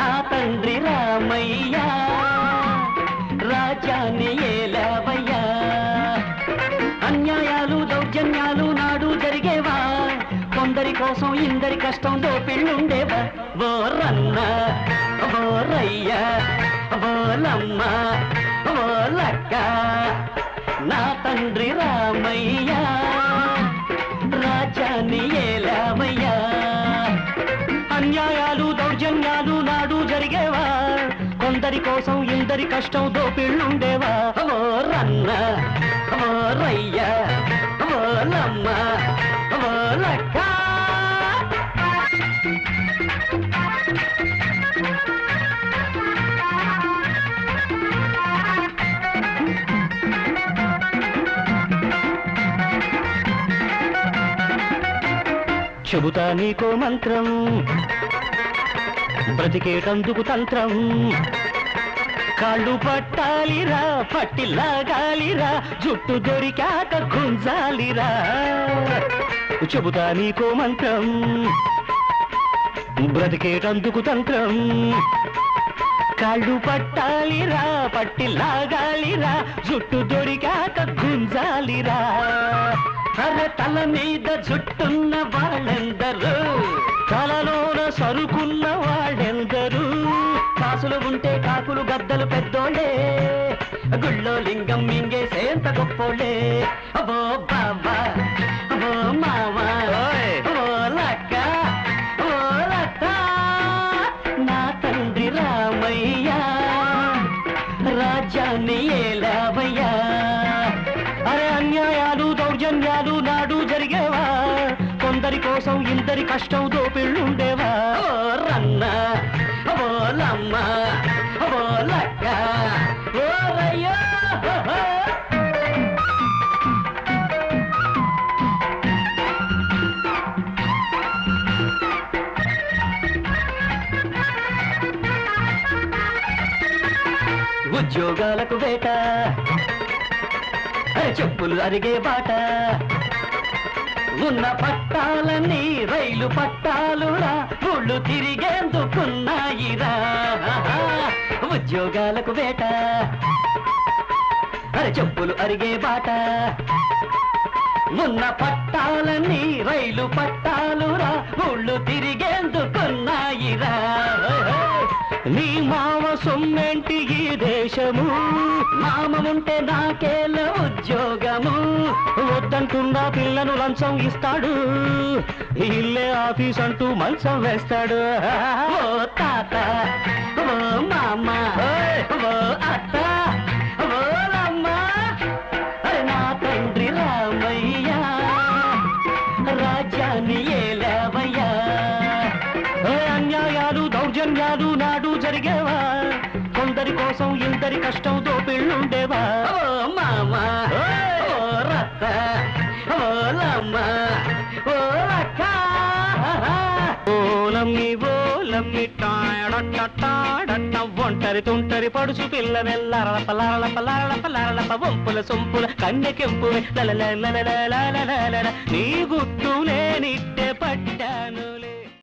నా తండ్రి రామయ్య రాజ్యాన్ని ఏలవయ్యా అన్యాయాలు దౌర్జన్యాలు నాడు జరిగేవా కొందరి కోసం ఇందరి కష్టం దోపిళ్ళుండేవా ఓ రన్న ఓ రయ్య ఓ లమ్మ ఓ లక్క నా తండ్రి రామయ్య రాజ్యాన్ని ఏలవయ్యా అన్యాయాలు దౌర్జన్యాలు నాడు జరిగేవా కొందరి కోసం ఇందరి కష్టం దోపిళ్ళుండేవా ఓ రన్న ఓ రయ్య ఓ లమ్మ ఓ లక్క చెబుతా నీకో మంత్రం బ్రతికేటందుకు తంత్రం కాళ్ళు పట్టాలిరా పట్టి లాగాలిరా జుట్టు దొరికాక గుంజాలిరా చెబుతా నీకో మంత్రం బ్రతికేటందుకు తంత్రం కాళ్ళు పట్టాలిరా పట్టి లాగాలిరా జుట్టు దొరికాక గుంజాలిరా అరే తల మీద జుట్టున్న వాళ్ళెందరూ తలలోన సరుకున్న వాళ్ళెందరూ కాసులు ఉంటే కాకులు గద్దలు పెద్దోళ్ళే గుళ్ళో లింగం మింగేసేంత గొప్పోళ్ళే అబో బాబా అబో మావా ఓ లక్క ఓ లక్క నా తండ్రి రామయ్య రాజ్యాన్ని ఏలావయ్యా అరే అన్యాయాలు దౌర్జన్యాలు నాడు జరిగేవా కొందరి కోసం ఇందరి కష్టం దోపిళ్ళుండేవా ఓ రన్న ఓ లమ్మ ఓ లక్క ఓ రయ్యో ఉద్యోగాలకు వేట అరే చెప్పులు అరిగే బాట ఉన్న పట్టాలన్నీ రైలు పట్టాలురా ఊళ్ళు తిరిగేందుకున్నాయిరా ఉద్యోగాలకు వేట అరే చెప్పులు అరిగే బాట ఉన్న పట్టాలన్నీ రైలు పట్టాలురా ఊళ్ళు తిరిగేందుకున్నాయిరా నీ మామ సొమ్మెంటి ఈ దేశము మామముంటే నాకేల ఉద్యోగము వద్దంటున్నా పిల్లను లంచం ఇస్తాడు ఇల్లే ఆఫీస్ అంటూ మంచం వేస్తాడు ఓ తాత ఓ మామ ఓ అత్త ఓ లమ్మ అరే నా తండ్రి రామయ్య రాజ్యాన్ని ఏలావయ్యా ఏ అన్యాయాలు దౌర్జన్యాలు నాడు జరిగేవా కొందరి కోసం ఇందరి కష్టం దోపిళ్ళుండేవా ఓ మామ ఓ రత్త ఓ లమ్మ ఓ లక్క ఓలమ్మి ఓలమ్మి టాడట్టాడట్ట ఒంటరి తుంటరి పడుచు పిల్ల వెల్లరళప లరళప లరళప లరళప వంపుల సొంపుల కన్నెకెంపు లలల నీ గుట్టు నేనిట్టే పట్టానులే